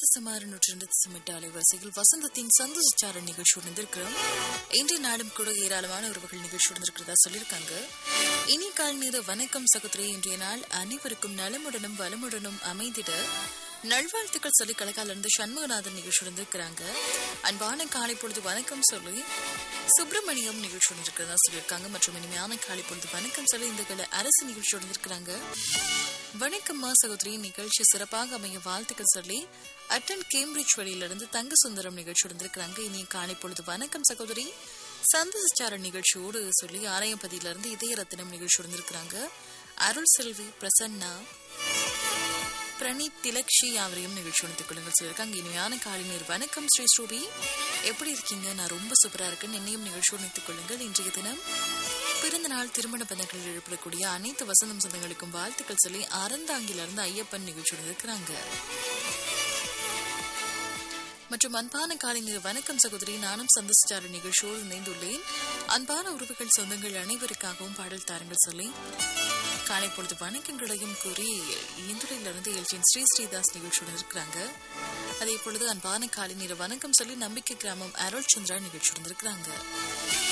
சுமாறு நூற்றி ரெண்டு திசமிட்ட அலைவரிசையில் வசந்தத்தின் சந்தோஷச்சார நிகழ்ச்சி உணர்ந்திருக்கிறோம் இன்றைய நாளும் கூட ஏராளமான உறவுகள் நிகழ்ச்சி உணர்ந்திருக்கிறதா சொல்லியிருக்காங்க இனி கால் மீது வணக்கம் சகோதரி இன்றைய நாள் அனைவருக்கும் நலமுடனும் வளமுடனும் அமைந்திட நல்வாழ்த்துக்கள் சொல்லி கலக்கால இருந்து சண்முகநாதன் நிகழ்ச்சி உணர்ந்திருக்கிறாங்க அன்பான காலை பொழுது வணக்கம் சொல்லி சுப்பிரமணியம் நிகழ்ச்சி இருக்கிறதா சொல்லியிருக்காங்க மற்றும் இனிமையான காலை பொழுது வணக்கம் சொல்லி இந்த கல அரசு நிகழ்ச்சி உணர்ந்திருக்கிறாங்க வணக்கம்மா சகோதரி நிகழ்ச்சி சிறப்பாக அமைய வாழ்த்துக்கள் சொல்லி அட்டன் கேம்பிரிட்ஜ் வழியிலிருந்து தங்க சுந்தரம் நிகழ்ச்சி உணர்ந்திருக்கிறாங்க இனிய காலை பொழுது வணக்கம் சகோதரி சந்தோஷார நிகழ்ச்சியோடு சொல்லி ஆரையம்பதியிலிருந்து இதய ரத்தினம் நிகழ்ச்சி உணர்ந்திருக்கிறாங்க அருள் செல்வி பிரசன்னா பிரணீத் திலக்ஷி யாவரையும் நிகழ்ச்சி உணர்த்துக் கொள்ளுங்கள் சொல்லியிருக்காங்க இனிமையான காலை நீர் வணக்கம் ஸ்ரீ ஸ்ரூபி எப்படி இருக்கீங்க நான் ரொம்ப சூப்பரா இருக்கேன் என்னையும் நிகழ்ச்சி உணர்த்துக் கொள்ளுங்கள் இன்றைய தினம் பிறந்த நாள் திருமண பந்தங்களில் எழுப்பக்கூடிய அனைத்து வசந்தம் சொந்தங்களுக்கும் வாழ்த்துக்கள் சொல்லி அறந்தாங்கிலிருந்து ஐயப்பன் நிகழ்ச்சி உணர்ந்திருக்கிறாங்க மற்றும் அன்பான காலை நீர் வணக்கம் சகோதரி நானும் சந்தோஷார நிகழ்ச்சியோடு இணைந்துள்ளேன் அன்பான உறவுகள் சொந்தங்கள் அனைவருக்காகவும் பாடல் தாருங்கள் சொல்லி காலை பொழுது வணக்கங்களையும் கூறி இந்துரையிலிருந்து எல்ஜின் ஸ்ரீ ஸ்ரீதாஸ் நிகழ்ச்சியுடன் இருக்கிறாங்க அதே பொழுது அன்பான காலை நேர வணக்கம் சொல்லி நம்பிக்கை கிராமம் அருள் சந்திரா நிகழ்ச்சியுடன் இருக்கிறாங்க